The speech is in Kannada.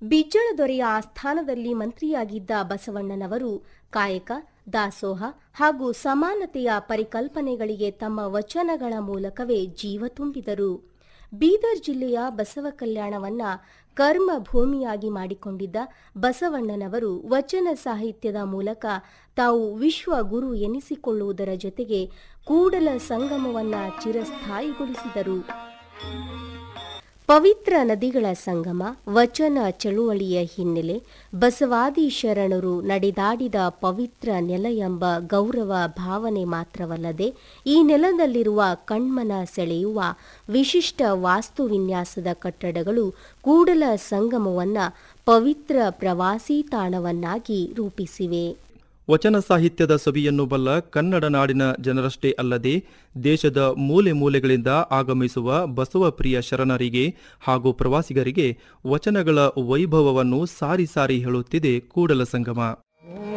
ಬಿಜ್ಜಳ ದೊರೆಯ ಆಸ್ಥಾನದಲ್ಲಿ ಮಂತ್ರಿಯಾಗಿದ್ದ ಬಸವಣ್ಣನವರು ಕಾಯಕ ದಾಸೋಹ ಹಾಗೂ ಸಮಾನತೆಯ ಪರಿಕಲ್ಪನೆಗಳಿಗೆ ತಮ್ಮ ವಚನಗಳ ಮೂಲಕವೇ ಜೀವ ತುಂಬಿದರು ಬೀದರ್ ಜಿಲ್ಲೆಯ ಬಸವ ಕಲ್ಯಾಣವನ್ನ ಕರ್ಮ ಭೂಮಿಯಾಗಿ ಮಾಡಿಕೊಂಡಿದ್ದ ಬಸವಣ್ಣನವರು ವಚನ ಸಾಹಿತ್ಯದ ಮೂಲಕ ತಾವು ವಿಶ್ವ ಗುರು ಎನಿಸಿಕೊಳ್ಳುವುದರ ಜೊತೆಗೆ ಕೂಡಲ ಸಂಗಮವನ್ನ ಚಿರಸ್ಥಾಯಿಗೊಳಿಸಿದರು ಪವಿತ್ರ ನದಿಗಳ ಸಂಗಮ ವಚನ ಚಳುವಳಿಯ ಹಿನ್ನೆಲೆ ಬಸವಾದಿ ಶರಣರು ನಡೆದಾಡಿದ ಪವಿತ್ರ ನೆಲ ಎಂಬ ಗೌರವ ಭಾವನೆ ಮಾತ್ರವಲ್ಲದೆ ಈ ನೆಲದಲ್ಲಿರುವ ಕಣ್ಮನ ಸೆಳೆಯುವ ವಿಶಿಷ್ಟ ವಾಸ್ತು ವಿನ್ಯಾಸದ ಕಟ್ಟಡಗಳು ಕೂಡಲ ಸಂಗಮವನ್ನ ಪವಿತ್ರ ಪ್ರವಾಸಿ ತಾಣವನ್ನಾಗಿ ರೂಪಿಸಿವೆ ವಚನ ಸಾಹಿತ್ಯದ ಸವಿಯನ್ನು ಬಲ್ಲ ಕನ್ನಡ ನಾಡಿನ ಜನರಷ್ಟೇ ಅಲ್ಲದೆ ದೇಶದ ಮೂಲೆ ಮೂಲೆಗಳಿಂದ ಆಗಮಿಸುವ ಬಸವಪ್ರಿಯ ಶರಣರಿಗೆ ಹಾಗೂ ಪ್ರವಾಸಿಗರಿಗೆ ವಚನಗಳ ವೈಭವವನ್ನು ಸಾರಿ ಸಾರಿ ಹೇಳುತ್ತಿದೆ ಕೂಡಲ ಸಂಗಮ